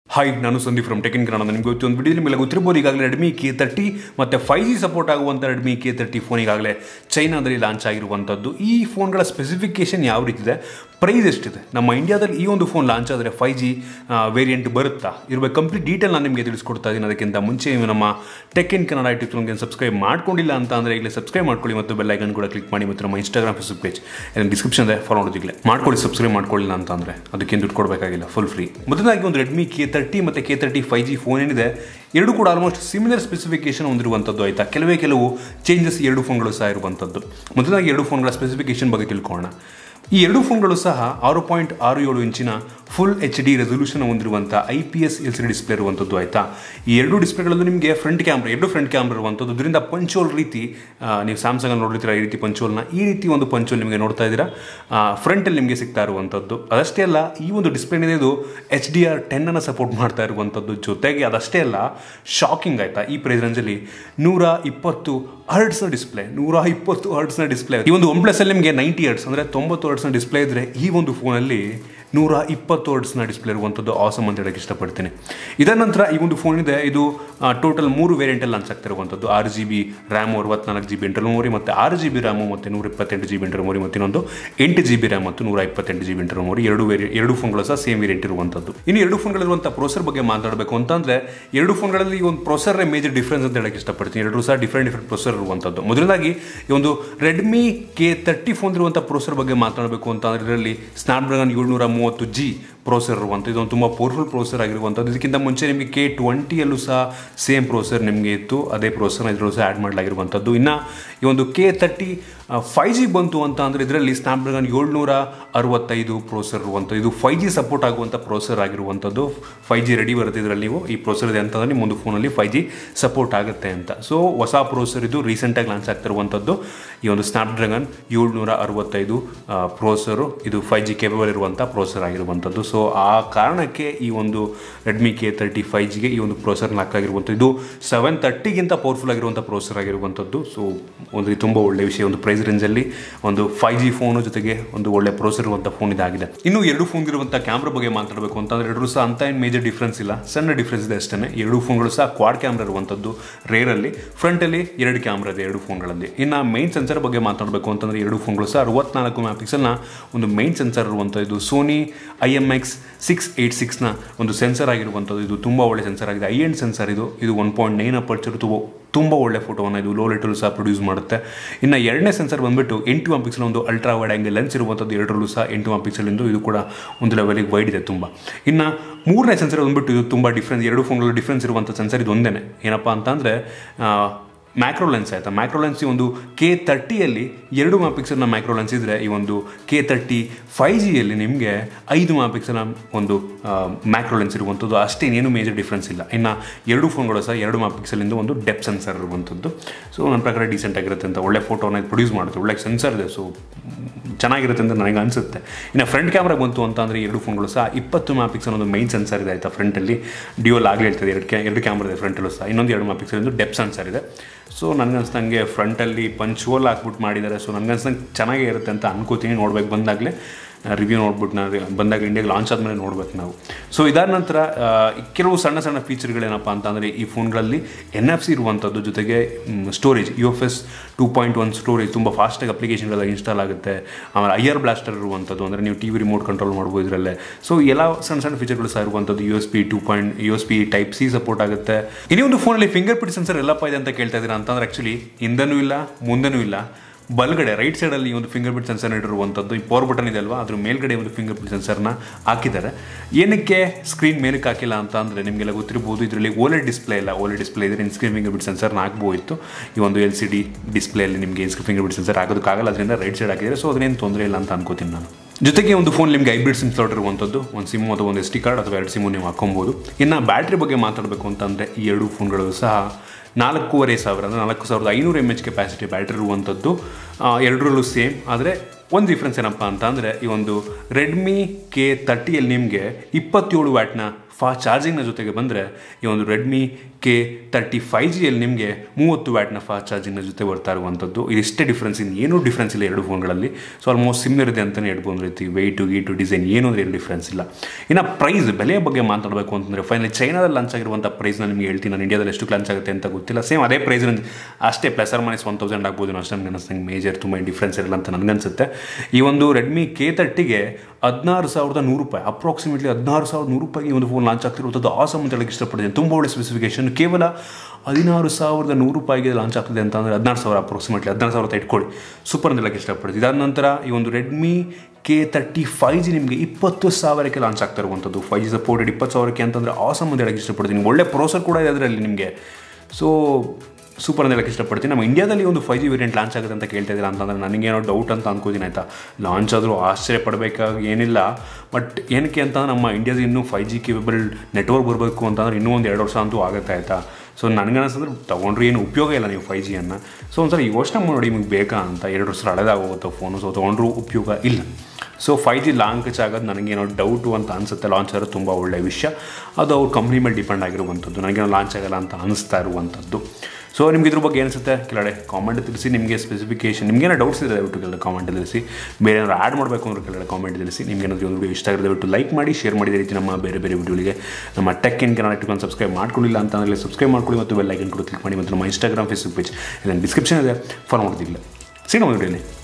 hi ನಾನು Sandeep from ಟೆಕಿನ್ Kannada ನಿಮ್ಗೆ ಗೊತ್ತು ಒಂದು ವಿಡಿಯೋಲಿ ಮೇಲೆ ಗೊತ್ತಿರ್ಬೋದು ಈಗಾಗಲೇ ರೆಡ್ಮಿ ಕೆ ತರ್ಟಿ ಮತ್ತು ಫೈವ್ ಜಿ ಸಪೋರ್ಟ್ ಆಗುವಂಥ ರೆಡ್ಮಿ ಕೆ ತರ್ಟಿ ಫೋನ್ ಈಗಾಗಲೇ ಚೈನಾದಲ್ಲಿ ಲಾಂಚ್ ಆಗಿರುವಂಥದ್ದು ಈ ಫೋನ್ಗಳ ಸ್ಪೆಸಿಫಿಕೇಶನ್ ಯಾವ ರೀತಿ ಇದೆ ಪ್ರೈಸ್ ಎಷ್ಟಿದೆ ನಮ್ಮ ಇಂಡಿಯಾದಲ್ಲಿ ಈ ಒಂದು ಫೋನ್ ಲಾಂಚ್ ಆದರೆ ಫೈವ್ ಜಿ ವೇರಿಯಂಟ್ ಬರುತ್ತಾ ಇರುವ ಕಂಪ್ಲೀಟ್ ಡೀಟೇಲ್ ನಾನು ನಿಮಗೆ ತಿಳಿಸ್ಕೊಡ್ತಾ ಇದ್ದೀನಿ ಅದಕ್ಕಿಂತ ಮುಂಚೆ ನೀವು ನಮ್ಮ ಟೆಕ್ ಇನ್ ಕನ್ನಡ ಯೂಟ್ಯೂಬ್ ಚಾನಲ್ಗೆ ಸಬ್ಸ್ಕ್ರೈಬ್ ಮಾಡ್ಕೊಂಡಿಲ್ಲ ಅಂತ ಅಂದರೆ ಈಗಲೇ ಸಬ್ಸ್ಕ್ರೈಬ್ ಮಾಡ್ಕೊಳ್ಳಿ ಮತ್ತು ಬೆಲ್ ಐಕನ್ ಕೂಡ ಕ್ಲಿಕ್ ಮಾಡಿ ಮತ್ತು ನಮ್ಮ ಇನ್ಸ್ಟಾಗ್ರಾಮ್ ಫೇಸ್ಬುಕ್ ಪೇಜ್ ಇದನ್ನು ಡಿಸ್ಕ್ರಿಪ್ಷನ್ ಇದೆ ಫಾಲೋ ಮಾಡೋದಿಲ್ಲ ಮಾಡ್ಕೊಳ್ಳಿ ಸಬ್ಸ್ಕ್ರೈಬ್ ಮಾಡ್ಕೊಳ್ಳಿಲ್ಲ ಅಂತ ಅಂದರೆ ಅದಕ್ಕೇನು ದುಡ್ಡು ಕೊಡಬೇಕಾಗಿಲ್ಲ ಫುಲ್ ಫ್ರೀ ಮೊದಲಾಗಿ ಒಂದು ರೆಡ್ಮಿ ಕೆ ತರ್ಟಿ ಮತ್ತು K thirty five G phone ಏನಿದೆ ಎರಡು ಕೂಡ ಆಲ್ಮೋಸ್ಟ್ ಸಿಮಿಲರ್ ಸ್ಪೆಸಿಫಿಕೇಶನ್ ಹೊಂದಿರುವಂಥದ್ದು ಆಯಿತಾ ಕೆಲವೇ ಕೆಲವು ಚೇಂಜಸ್ ಎರಡು ಫೋನ್ಗಳು ಸಹ ಇರುವಂಥದ್ದು ಮೊದಲಾಗಿ ಎರಡು ಫೋನ್ಗಳ ಸ್ಪೆಸಿಫಿಕೇಶನ್ ಬಗ್ಗೆ ತಿಳ್ಕೊಳ್ಳೋಣ ಈ ಎರಡು ಫೋನ್ಗಳು ಸಹ ಆರು ಪಾಯಿಂಟ್ ಆರು ಏಳು ಇಂಚಿನ ಫುಲ್ ಎಚ್ ಡಿ ರೆಸೊಲ್ಯೂಷನ್ ಹೊಂದಿರುವಂಥ I P S L C D display ಇರುವಂಥದ್ದು ಆಯಿತಾ ಈ ಎರಡು ಡಿಸ್ಪ್ಲೇಗಳಲ್ಲೂ ನಿಮಗೆ ಫ್ರಂಟ್ ಕ್ಯಾಮ್ರಾ ಎರಡು ಫ್ರಂಟ್ ಕ್ಯಾಮ್ರಾ ಇರುವಂಥದ್ದು ಇದರಿಂದ ಪಂಚೋಲ್ ರೀತಿ ಆ, ನೀವು ಸ್ಯಾಮ್ಸಂಗಲ್ಲಿ ನೋಡಿರ್ತೀರ ಈ ರೀತಿ ಪಂಚೋಲ್ನ ಈ ರೀತಿ ಒಂದು ಪಂಚೋಲ್ ನಿಮಗೆ ನೋಡ್ತಾ ಇದ್ದೀರಾ ಫ್ರಂಟಲ್ಲಿ ನಿಮಗೆ ಸಿಗ್ತಾ ಇರುವಂಥದ್ದು ಅದಷ್ಟೇ ಅಲ್ಲ ಈ ಒಂದು ಡಿಸ್ಪ್ಲೇ ಏನಿದೆ ಇದು ಎಚ್ ಡಿ ಆರ್ ಟೆನ್ನನ್ನು ಸಪೋರ್ಟ್ ಮಾಡ್ತಾ ಇರುವಂಥದ್ದು ಜೊತೆಗೆ ಅದಷ್ಟೇ ಅಲ್ಲ ಶಾಕಿಂಗ್ ಆಯಿತಾ ಈ ಪ್ರೈಸ್ ರೇಂಜಲ್ಲಿ ನೂರ ಇಪ್ಪತ್ತು ಹರ್ಡ್ಸ್ನ ಡಿಸ್ಪ್ಲೇ ನೂರ ಇಪ್ಪತ್ತು ಹರ್ಡ್ಸ್ನ ಡಿಸ್ಪ್ಲೇ ಈ ಒಂದು ಒನ್ ಪ್ಲಸ್ ಅಲ್ಲಿ ನಿಮಗೆ ನೈಂಟಿ ಹರ್ಡ್ಸ್ ಅಂದರೆ ತೊಂಬತ್ತು ಹರ್ಡ್ಸ್ನ ಡಿಸ್ಪ್ಲೇ ಇದ್ದರೆ ಈ ಒಂದು ಫೋನಲ್ಲಿ ನೂರ ಇಪ್ಪತ್ತು ಹರ್ಡ್ಸ್ನ ಡಿಸ್ಪ್ಲೇ ಇರುವಂಥದ್ದು ಆಸಮ್ ಅಂತ ಹೇಳಕ್ಕೆ ಇಷ್ಟಪಡ್ತೀನಿ ಇದರ ನಂತರ ಈ ಒಂದು ಫೋನ್ ಇದೆ ಇದು ಟೋಟಲ್ ಮೂರು ವೇರಿಯಂಟಲ್ಲಿ ಲಾಂಚ್ ಆಗ್ತಿರುವಂಥದ್ದು ಆರು ಜಿ ಬಿ ರ್ಯಾಮ್ ಅರವತ್ನಾಲ್ಕು ಜಿ ಬಿ ಇಂಟರ್ನಲ್ ಮೆಮೊರಿ ಮತ್ತು ಆರು ಜಿ ಬಿ ರ್ಯಾಮು ಮತ್ತು ನೂರ ಇಪ್ಪತ್ತೆಂಟು ಜಿ ಬಿ ಇಂಟರ್ನಲ್ ಮೆಮೊರಿ ಮತ್ತು ಇನ್ನೊಂದು ಎಂಟು ಜಿ ಬಿ ರ್ಯಾಮ್ ಮತ್ತು ನೂರ ಇಪ್ಪತ್ತೆಂಟು ಜಿ ಬಿ ಇಂಟರ್ನಲ್ ಮೆಮೊರಿ ಎರಡು ವೇರಿ ಎರಡು ಫೋನ್ಗಳು ಸಹ ಸೇಮ್ ವೇರಿಯಂಟ್ ಇರುವಂಥದ್ದು ಇನ್ನು ಎರಡು ಫೋನ್ಗಳಿರುವಂಥ ಪ್ರೊಸೆಸರ್ ಬಗ್ಗೆ ಮಾತಾಡಬೇಕು ಅಂತಂದರೆ ಎರಡು ಫೋನ್ಗಳಲ್ಲಿ ಈ ಒಂದು ಪ್ರೊಸೆಸರ್ ಮೇಜರ್ ಡಿಫ್ರೆನ್ಸ್ ಅಂತ ಹೇಳಕ್ಕೆ ಇಷ್ಟಪಡ್ತೀನಿ ಎರಡು ಸಹ ಡಿಫ್ರೆಂಟ್ ಡಿಫ್ರೆಂಟ್ ಪ್ರೊಸೆಸರ್ ಇರುವಂಥದ್ದು ಮೊದಲನೇದಾಗಿ ಈ ಒಂದು ರೆಡ್ಮಿ ಕೆ ತರ್ಟಿ ಫೋನ್ ಇರುವಂಥ ಪ್ರೊಸೆಸರ್ ಬಗ್ಗೆ ಮಾತಾಡಬೇಕು ಅಂತ ಅಂದರೆ ಇದರಲ್ಲಿ ಸ್ನ್ಯಾಪ್ಡ್ರಾಗನ್ ಏಳ್ನೂರ ಮೂವತ್ತು ಜಿ ಪ್ರೊಸೆಸರ್ ಇರುವಂಥ ಇದೊಂದು ತುಂಬ ಪವರ್ಫುಲ್ ಪ್ರೊಸೆಸರ್ ಆಗಿರುವಂಥದ್ದು ಇದಕ್ಕಿಂತ ಮುಂಚೆ ನಿಮಗೆ ಕೆ ಟ್ವೆಂಟಿಯಲ್ಲೂ ಸಹ ಸೇಮ್ ಪ್ರೊಸೆಸರ್ ನಿಮಗೆ ಇತ್ತು ಅದೇ ಪ್ರೊಸೆಸರ್ನ ಇದರಲ್ಲೂ ಸಹ ಆ್ಯಡ್ ಮಾಡಲಾಗಿರುವಂಥದ್ದು ಇನ್ನು ಈ ಒಂದು ಕೆ ತರ್ಟಿ ಫೈವ್ ಜಿ ಬಂತು ಅಂತ ಅಂದರೆ ಇದರಲ್ಲಿ ಸ್ನ್ಯಾಪ್ಡ್ರಾಗನ್ ಏಳ್ನೂರ ಅರವತ್ತೈದು ಪ್ರೊಸೆಸರ್ ಇರುವಂಥದ್ದು ಇದು ಫೈವ್ ಜಿ ಸಪೋರ್ಟ್ ಆಗುವಂಥ ಪ್ರೊಸೆಸರ್ ಆಗಿರುವಂಥದ್ದು ಫೈವ್ ಜಿ ರೆಡಿ ಬರುತ್ತೆ ಇದರಲ್ಲಿ ನೀವು ಈ ಪ್ರೊಸೆಸರ್ ಇದೆ ಅಂತಂದರೆ ನಿಮ್ಮ ಒಂದು ಫೋನಲ್ಲಿ ಫೈವ್ ಜಿ ಸಪೋರ್ಟ್ ಆಗುತ್ತೆ ಅಂತ ಸೊ ಹೊಸ ಪ್ರೊಸೆಸರ್ ಇದು ರೀಸೆಂಟಾಗಿ ಲಾಂಚ್ ಆಗ್ತಿರುವಂಥದ್ದು ಈ ಒಂದು ಸ್ನ್ಯಾಪ್ಡ್ರಾಗನ್ ಏಳ್ನೂರ ಅರವತ್ತೈದು ಪ್ರೊಸೆಸರು ಇದು ಫೈವ್ ಜಿ ಕೇಬಲ್ ಇರುವಂಥ ಪ್ರೊಸೆಸರ್ ಆಗಿರುವಂಥದ್ದು ಸೊ ಆ ಕಾರಣಕ್ಕೆ ಈ ಒಂದು ರೆಡ್ಮಿ ಕೆ ತರ್ಟಿ ಫೈವ್ ಜಿಗೆ ಈ ಒಂದು ಪ್ರೊಸೆಸರ್ ಲಾಕ್ ಆಗಿರುವಂಥದ್ದು ಇದು ಸೆವೆನ್ ತರ್ಟಿಗಿಂತ ಪವರ್ಫುಲ್ ಆಗಿರುವಂಥ ಪ್ರೊಸೆಸರ್ ಆಗಿರುವಂಥದ್ದು ಸೊ ಒಂದು ತುಂಬ ಒಳ್ಳೆಯ ವಿಷಯ ಒಂದು ಪ್ರೈಸ್ ರೇಂಜಲ್ಲಿ ಒಂದು ಫೈವ್ ಜಿ ಫೋನು ಜೊತೆಗೆ ಒಂದು ಒಳ್ಳೆ ಪ್ರೊಸೆಸರ್ ಇರುವಂಥ ಫೋನ್ ಇದಾಗಿದೆ ಇನ್ನು ಎರಡು ಫೋನ್ ಇರುವಂಥ ಕ್ಯಾಮ್ರಾ ಬಗ್ಗೆ ಮಾತಾಡಬೇಕು ಅಂತಂದರೆ ಎರಡೂ ಸಹ ಅಂತ ಏನು ಮೇಜರ್ ಡಿಫ್ರೆನ್ಸ್ ಇಲ್ಲ ಸಣ್ಣ ಡಿಫ್ರೆನ್ಸ್ ಇದೆ ಅಷ್ಟೇ ಎರಡು ಫೋನ್ಗಳು ಸಹ ಕ್ವಾಡ್ ಕ್ಯಾಮ್ರಾ ಇರುವಂಥದ್ದು ರೇರಲ್ಲಿ ಫ್ರಂಟಲ್ಲಿ ಎರಡು ಕ್ಯಾಮ್ರಾ ಇದೆ ಎರಡು ಫೋನ್ಗಳಲ್ಲಿ ಇನ್ನು ಮೈನ್ ಸೆನ್ಸರ್ ಬಗ್ಗೆ ಮಾತಾಡಬೇಕು ಅಂತಂದರೆ ಎರಡು ಫೋನ್ಗಳು ಸಹ ಅರವತ್ನಾಲ್ಕು ಮೆಗಾ ಪಿಕ್ಸಲ್ನ ಒಂದು ಮೈನ್ ಸೆನ್ಸರ್ ಇರುವಂಥ ಇದು Sony I M X six eight ಸಿಕ್ಸ್ನ ಒಂದು ಸೆನ್ಸರ್ ಆಗಿರುವಂಥದ್ದು ಇದು ತುಂಬ ಒಳ್ಳೆ ಸೆನ್ಸರ್ ಆಗಿದೆ ಐ ಎಂಡ್ ಸೆನ್ಸರ್ ಇದು ಇದು ಒನ್ ಪಾಯಿಂಟ್ ನೈನ್ ಅಪರ್ಚರ್ ತುಂಬ ತುಂಬ ಒಳ್ಳೆ ಫೋಟೋವನ್ನು ಇದು ಲೋ ಲೈಟಲ್ಲೂ ಸಹ ಪ್ರೊಡ್ಯೂಸ್ ಮಾಡುತ್ತೆ ಇನ್ನು ಎರಡನೇ ಸೆನ್ಸರ್ ಬಂದುಬಿಟ್ಟು ಎಂಟು ಎಂ ಪಿಕ್ಸಲ್ ಒಂದು ಅಲ್ಟ್ರಾ ವೈಡ್ ಆ್ಯಂಗಲ್ ಲೆನ್ಸ್ ಇರುವಂಥದ್ದು ಎರಡರಲ್ಲೂ ಸಹ ಎಂಟು ಎಂ ಪಿಕ್ಸಲಿಂದು ಇದು ಕೂಡ ಒಂದು ಲೆವೆಲಿಗೆ ವೈಡ್ ಇದೆ ತುಂಬ ಇನ್ನು ಮೂರನೇ ಸೆನ್ಸರ್ ಬಂದುಬಿಟ್ಟು ಇದು ತುಂಬ ಡಿಫ್ರೆನ್ಸ್ ಎರಡು ಫೋನ್ಗಳು ಡಿಫ್ರೆನ್ಸ್ ಇರುವಂಥ ಸೆನ್ಸರ್ ಇದು ಒಂದೇ ಏನಪ್ಪ ಅಂತಂದರೆ ಮ್ಯಾಕ್ರೋ ಲೆನ್ಸ್ ಆಯಿತಾ ಮ್ಯಾಕ್ರೋ ಲೆನ್ಸ್ ಈ ಒಂದು ಕೆ ತರ್ಟಿಯಲ್ಲಿ ಎರಡು ಮಾ ಪಿಕ್ಸಲ್ನ ಮ್ಯಾಕ್ರೋ ಲೆನ್ಸ್ ಇದ್ದರೆ ಈ ಒಂದು ಕೆ ತರ್ಟಿ ಫೈವ್ ಜಿಯಲ್ಲಿ ನಿಮಗೆ ಐದು ಮಾ ಪಿಕ್ಸಲ್ನ ಒಂದು ಮ್ಯಾಕ್ರೋ ಲೆನ್ಸ್ ಇರುವಂಥದ್ದು ಅಷ್ಟೇನೇನು ಮೇಜರ್ ಡಿಫ್ರೆನ್ಸ್ ಇಲ್ಲ ಇನ್ನು ಎರಡು ಫೋನ್ಗಳು ಸಹ ಎರಡು ಮಾ ಪಿಕ್ಸಲಿಂದ ಒಂದು ಡೆಪ್ ಸೆನ್ಸರ್ ಇರುವಂಥದ್ದು ಸೊ ನನ್ನ ಪ್ರಕಾರ ಡೀಸೆಂಟ್ ಆಗಿರುತ್ತೆ ಅಂತ ಒಳ್ಳೆ ಫೋಟೋನ ಪ್ರೊಡ್ಯೂಸ್ ಮಾಡುತ್ತೆ ಒಳ್ಳೆ ಸೆನ್ಸರ್ ಇದೆ ಸೊ ಚೆನ್ನಾಗಿರುತ್ತೆ ಅಂತ ನನಗೆ ಅನಿಸುತ್ತೆ ಇನ್ನು ಫ್ರಂಟ್ ಕ್ಯಾಮ್ರಾ ಬಂತು ಅಂತ ಅಂದರೆ ಎರಡು ಫೋನ್ಗಳು ಸಹ ಇಪ್ಪತ್ತು ಮಾ ಪಿಕ್ಸಲ್ ಒಂದು ಮೈನ್ ಸೆನ್ಸರ್ ಇದೆ ಆಯಿತಾ ಫ್ರಂಟಲ್ಲಿ ಡಿಯೋಲ್ ಆಗಲೇ ಹೇಳ್ತದೆ ಎರಡು ಕ್ಯಾ ಎರಡು ಕ್ಯಾಮ್ರಾ ಇದೆ ಫ್ರಂಟಲ್ಲೂ ಸಹ ಇನ್ನೊಂದು ಎರಡು ಮಾ ಪಿಕ್ಸಲ್ ಒಂದು ಡೆಪ್ ಸೆನ್ಸರ್ ಇದೆ ಸೊ ನನಗನ್ಸ್ದಂಗೆ ಫ್ರಂಟಲ್ಲಿ ಪಂಚೋಲ್ ಹಾಕ್ಬಿಟ್ಟು ಮಾಡಿದ್ದಾರೆ ಸೊ ನನಗನ್ಸ್ದಂಗೆ ಚೆನ್ನಾಗೇ ಇರುತ್ತೆ ಅಂತ ಅನ್ಕೋತೀನಿ ನೋಡ್ಬೇಕು ಬಂದಾಗಲೇ ರಿವ್ಯೂ ನೋಡ್ಬಿಟ್ಟು ನಾವು ಬಂದಾಗ ಇಂಡಿಯಾಗೆ ಲಾಂಚ್ ಆದಮೇಲೆ ನೋಡ್ಬೇಕು ನಾವು ಸೊ ಇದಾದ ನಂತರ ಆ, ಕೆಲವು ಸಣ್ಣ ಸಣ್ಣ ಫೀಚರ್ಗಳೇನಪ್ಪ ಅಂತ ಅಂದರೆ ಈ ಫೋನ್ಗಳಲ್ಲಿ ಎನ್ ಎಫ್ ಸಿ ಇರುವಂಥದ್ದು ಜೊತೆಗೆ storage U F S two point one storage ತುಂಬ ಫಾಸ್ಟಾಗಿ ಅಪ್ಲಿಕೇಶನ್ಗಳೆಲ್ಲ ಇನ್ಸ್ಟಾಲ್ ಆಗುತ್ತೆ ಆಮೇಲೆ ಐಯರ್ ಬ್ಲಾಸ್ಟರ್ ಇರುವಂಥದ್ದು ಅಂದರೆ ನೀವು ಟಿ ವಿ ರಿಮೋಟ್ ಕಂಟ್ರೋಲ್ ಮಾಡ್ಬೋದು ಇದರಲ್ಲೇ ಸೊ ಎಲ್ಲ ಸಣ್ಣ ಸಣ್ಣ ಫೀಚರ್ಗಳು ಸಹ ಇರುವಂಥದ್ದು U S B two point U S B type C support ಆಗುತ್ತೆ ಇನ್ನೂ ಒಂದು ಫೋನಲ್ಲಿ ಫಿಂಗರ್ ಪ್ರಿಂಟ್ ಸೆನ್ಸರ್ ಎಲ್ಲಪ್ಪ ಇದೆ ಅಂತ ಕೇಳ್ತಾ ಇದ್ದೀರಾ ಅಂತಂದ್ರೆ ಆ್ಯಕ್ಚುಲಿ ಹಿಂದನೂ ಇಲ್ಲ ಮುಂದೆನೂ ಇಲ್ಲ ಬಲ್ಗಡೆ ರೈಟ್ ಸೈಡಲ್ಲಿ ಒಂದು ಫಿಂಗರ್ ಪ್ರಿಂಟ್ ಸೆನ್ಸರ್ ಇಟ್ಟಿರುವಂಥದ್ದು ಈ ಪವರ್ ಬಟನ್ ಇದೆ ಅಲ್ವಾ ಅದ್ರ ಮೇಲ್ಗಡೆ ಒಂದು ಫಿಂಗರ್ ಪ್ರಿಂಟ್ ಸೆನ್ಸರ್ನ ಹಾಕಿದ್ದಾರೆ ಏನಕ್ಕೆ ಸ್ಕ್ರೀನ್ ಮೇಲಕ್ಕೆ ಹಾಕಿಲ್ಲ ಅಂತ ಅಂದರೆ ನಿಮಗೆಲ್ಲ ಗೊತ್ತಿರ್ಬೋದು ಇದರಲ್ಲಿ ಓಲೆ ಡಿಸ್ಪ್ಲೇ ಇಲ್ಲ ಓಲೆ ಡಿಸ್ಪ್ಲೇ ಇದ್ರೆ ಸ್ಕ್ರೀನ್ ಫಿಂಗರ್ ಪ್ರಿಂಟ್ ಸೆನ್ಸರ್ನ ಹಾಕ್ಬೋಯಿತ್ತು ಈ ಒಂದು ಎಲ್ ಸಿ ಡಿ ಡಿಸ್ಪ್ಲೇಯಲ್ಲಿ ನಿಮಗೆ ಫಿಂಗರ್ ಪ್ರಿಂಟ್ ಸೆನ್ಸರ್ ಹಾಕೋದಕ್ಕಾಗಲ್ಲ ಅದರಿಂದ ರೈಟ್ ಸೈಡ್ ಹಾಕಿದರೆ ಸೊ ಅದನ್ನೇನು ತೊಂದರೆ ಇಲ್ಲ ಅಂತ ಅನ್ಕೋತೀನಿ ನಾನು ಜೊತೆಗೆ ಒಂದು ಫೋನ್ ನಿಮಗೆ ಹೈಬ್ರಿಡ್ ಸಿಮ್ ಸ್ಲಾಟ್ ಇರುವಂಥದ್ದು ಒಂದು ಸಿಮ್ ಅಥವಾ ಒಂದು ಎಸ್ ಟಿ ಕಾರ್ಡ್ ಅಥವಾ ಎರಡು ಸಿಮ್ಮು ನೀವು ಹಾಕೊಬೋದು ಇನ್ನು ಬ್ಯಾಟ್ರಿ ಬಗ್ಗೆ ಮಾತಾಡಬೇಕು ಅಂತಂದರೆ ಈ ಎರಡು ಫೋನ್ಗಳು ಸಹ ನಾಲ್ಕೂವರೆ ಸಾವಿರ ಅಂದರೆ ನಾಲ್ಕು ಸಾವಿರದ ಐನೂರು ಎಮ್ ಎಚ್ ಕೆಪಾಸಿಟಿ ಬ್ಯಾಟ್ರಿ ಇರುವಂಥದ್ದು ಆ, ಎರಡರಲ್ಲೂ ಸೇಮ್ ಆದರೆ ಒಂದು ಡಿಫ್ರೆನ್ಸ್ ಏನಪ್ಪ ಅಂತ ಅಂದರೆ ಈ ಒಂದು ರೆಡ್ಮಿ ಕೆ ತರ್ಟಿಯಲ್ಲಿ ನಿಮಗೆ ಇಪ್ಪತ್ತೇಳು ವ್ಯಾಟ್ನ ಫಾಸ್ಟ್ ಚಾರ್ಜಿಂಗ್ನ ಜೊತೆಗೆ ಬಂದರೆ ಈ ಒಂದು ರೆಡ್ಮಿ ಕೆ ತರ್ಟಿ ಫೈ ಜಿಯಲ್ಲಿ ನಿಮಗೆ ಮೂವತ್ತು ವ್ಯಾಟ್ನ ಫಾಸ್ಟ್ ಚಾರ್ಜಿಂಗ್ನ ಜೊತೆ ಬರ್ತಾ ಇರುವಂಥದ್ದು ಇದಿಷ್ಟೇ ಡಿಫ್ರೆನ್ಸ್ ಇನ್ನು ಏನೂ ಡಿಫ್ರೆನ್ಸ್ ಇಲ್ಲ ಎರಡು ಫೋನ್ಗಳಲ್ಲಿ ಸೊ ಆಲ್ಮೋಸ್ಟ್ ಸಿಮ್ಲರ್ ಇದೆ ಅಂತಲೇ ಹೇಳ್ಬೋದು ಒಂದು ರೀತಿ ವೆಯ್ಟು ಗೀಟು ಡಿಸೈನ್ ಏನೂ ಅಂದ್ರೆ ಏನು ಡಿಫ್ರೆನ್ಸ್ ಇಲ್ಲ ಇನ್ನು ಪ್ರೈಸ್ ಬೆಲೆಯ ಬಗ್ಗೆ ಮಾತಾಡಬೇಕು ಅಂತಂದರೆ ಫೈನಲಿ ಚೈನಾದಲ್ಲಿ ಲಾಂಚ್ ಆಗಿರುವಂಥ ಪ್ರೈಸ್ನ ನಿಮಗೆ ಹೇಳ್ತೀನಿ ನಾನು ಇಂಡಿಯಾದಲ್ಲಿ ಎಷ್ಟು ಲಾಂಚ್ ಆಗುತ್ತೆ ಅಂತ ಗೊತ್ತಿಲ್ಲ ಸೇಮ್ ಅದೇ ಪ್ರೈಸ್ ಅಷ್ಟೇ plus or minus one thousand ಆಗ್ಬೋದು ಅಷ್ಟೇ ನನಗೆ ಅನಿಸ್ತಂಗೆ ಮೇಜರ್ ತುಂಬ ಡಿಫ್ರೆನ್ಸ್ ಇರಲ್ಲ ಅಂತ ನನಗನ್ಸುತ್ತೆ ಈ ಒಂದು ರೆಡ್ಮಿ ಕೆ ತರ್ಟಿಗೆ ಹದಿನಾರು ಸಾವಿರದ ನೂರು ರೂಪಾಯಿ ಅಪ್ರಾಕ್ಸಿಮೇಟ್ಲಿ ಹದಿನಾರು ಸಾವಿರದ ನೂರು ರೂಪಾಯಿಗೆ ಈ ಒಂದು ಫೋನ್ ಲಾಂಚ್ ಆಗ್ತಿರುವಂಥದ್ದು ಆಸಮ್ ಅಂತ ಹೇಳಕ್ಕೆ ಇಷ್ಟಪಡ್ತೀನಿ ತುಂಬ ಒಳ್ಳೆ ಸ್ಪೆಸಿಫಿಕೇಶನ್ ಕೇವಲ ಹದಿನಾರು ಸಾವಿರದ ನೂರು ರೂಪಾಯಿಗೆ ಲಾಂಚ್ ಆಗ್ತದೆ ಅಂತ ಅಂದರೆ ಹದಿನಾರು ಸಾವಿರ ಅಪ್ರಾಕ್ಸಿಮೇಟ್ಲಿ ಹದಿನಾರು ಸಾವಿರ ಇಟ್ಕೊಳ್ಳಿ ಸೂಪರ್ ಅಂತ ಹೇಳಕ್ಕೆ ಇಷ್ಟಪಡ್ತೀನಿ ಇದಾದ ನಂತರ ಈ ಒಂದು Redmi K thirty five G ನಿಮಗೆ ಇಪ್ಪತ್ತು ಸಾವಿರಕ್ಕೆ ಲಾಂಚ್ ಆಗ್ತಾ ಇರುವಂಥದ್ದು ಫೈ ಜಿ ಸಪೋರ್ಟೆಡ್ ಇಪ್ಪತ್ತು ಸಾವಿರಕ್ಕೆ ಅಂತಂದರೆ ಆಸಮ್ ಅಂತ ಹೇಳಕ್ಕೆ ಇಷ್ಟಪಡ್ತೀನಿ ಒಳ್ಳೆ ಪ್ರೋಸರ್ ಕೂಡ ಇದೆ ಅದರಲ್ಲಿ ನಿಮಗೆ ಸೊ ಸೂಪರ್ ಅಂತ ಹೇಳಕ್ಕೆ ಇಷ್ಟಪಡ್ತೀನಿ ನಮ್ಮ ಇಂಡಿಯಾದಲ್ಲಿ ಒಂದು ಫೈ ಜಿ ವೇರಿಯಂಟ್ ಲಾಂಚ್ ಆಗುತ್ತೆ ಅಂತ ಕೇಳ್ತಾ ಇದ್ದೀರಾ ಅಂತಂದರೆ ನನಗೇನೋ ಡೌಟ್ ಅಂತ ಅನ್ಕೋತೀನಿ ಆಯಿತಾ ಲಾಂಚ್ ಆದರೂ ಆಶ್ಚರ್ಯ ಪಡಬೇಕಾಗಿ ಏನಿಲ್ಲ ಬಟ್ ಏನಕ್ಕೆ ಅಂತ ನಮ್ಮ ಇಂಡಿಯಾದ ಇನ್ನೂ ಫೈ ಜಿ ಕೇಬಲ್ ನೆಟ್ವರ್ಕ್ ಬರಬೇಕು ಅಂತಂದ್ರೆ ಇನ್ನೂ ಒಂದು ಎರಡು ವರ್ಷ ಅಂತೂ ಆಗುತ್ತೆ ಆಯಿತಾ ಸೊ ನನಗನ್ನಿಸ್ತಂದ್ರೆ ತೊಗೊಂಡ್ರೆ ಏನು ಉಪಯೋಗ ಇಲ್ಲ ನೀವು ಫೈ ಜಿಯನ್ನು ಸೊ ಒಂದ್ಸಲ ಯೋಚನೆ ಮಾಡಿ ನಿಮಗೆ ಬೇಕಾ ಅಂತ ಎರಡು ವರ್ಷ ಹಳೆದಾಗೋಗುತ್ತೆ ಫೋನು ಸೊ ತೊಗೊಂಡ್ರೂ ಉಪಯೋಗ ಇಲ್ಲ ಸೊ ಫೈ ಜಿ ಲಾಂಚ್ ಆಗೋದು ನನಗೇನೋ ಡೌಟು ಅಂತ ಅನಿಸುತ್ತೆ ಲಾಂಚ್ ಆಗೋದು ತುಂಬ ಒಳ್ಳೆಯ ವಿಷಯ ಅದು ಅವ್ರ ಕಂಪ್ನಿ ಮೇಲೆ ಡಿಪೆಂಡ್ ಆಗಿರುವಂಥದ್ದು ನನಗೇನೋ ಲಾಂಚ್ ಆಗಲ್ಲ ಅಂತ ಅನಿಸ್ತಾ ಇರುವಂಥದ್ದು ಸೊ ನಿಮ್ಗೆ ಇದ್ರ ಬಗ್ಗೆ ಅನಿಸುತ್ತೆ ಕೆಳಗಡೆ ಕಾಮೆಂಟ್ ತಿಳಿಸಿ ನಿಮಗೆ ಸ್ಪೆಸಿಫಿಕೇಶನ್ ನಿಮಗೇನೋ ಡೌಟ್ಸ್ ಇದೆ ದಯವಿಟ್ಟು ಕೆಳಗಡೆ ಕಾಮೆಂಟ್ ತಿಳಿಸಿ ಬೇರೆ ಏನಾದ್ರು ಆ್ಯಡ್ ಮಾಡಬೇಕು ಅಂದ್ರೆ ಕೆಳಗಡೆ ಕಾಮೆಂಟ್ ತಿಳಿಸಿ ನಿಮ್ಗೆ ಏನಾದರೂ ಒಂದು ವಿಡಿಯೋ ಇಷ್ಟ ಆಗಿರೋ ದಯವಿಟ್ಟು ಲೈಕ್ ಮಾಡಿ ಶೇರ್ ಮಾಡಿದ ರೀತಿ ನಮ್ಮ ಬೇರೆ ಬೇರೆ ವಿಡಿಯೋಗಳಿಗೆ ನಮ್ಮ ಟೆಕ್ ಇನ್ ಕನ್ನಡ ಇಟ್ಕೊಂಡು ಸಬ್ಸ್ಕ್ರೈಬ್ ಮಾಡ್ಕೊಂಡಿಲ್ಲ ಅಂತ ಅಂದರೆ ಸಬ್ಸ್ಕ್ರೈಬ್ ಮಾಡ್ಕೊಳ್ಳಿ ಮತ್ತು ಬೆಲ್ ಐಕನ್ ಕೂಡ ಕ್ಲಿಕ್ ಮಾಡಿ ಮತ್ತು ನಮ್ಮ ಇನ್ಸ್ಟಾಗ್ರಾಮ್ ಫೇಸ್ಬುಕ್ ಪೇಜ್ ಇದನ್ನು ಡಿಸ್ಕ್ರಿಪ್ಷನ್ ಇದೆ ಫಾಲೋ ಮಾಡ್ತಿಲ್ಲ ಸಿಗೋಣ ವಿಡಿಯೋಲಿ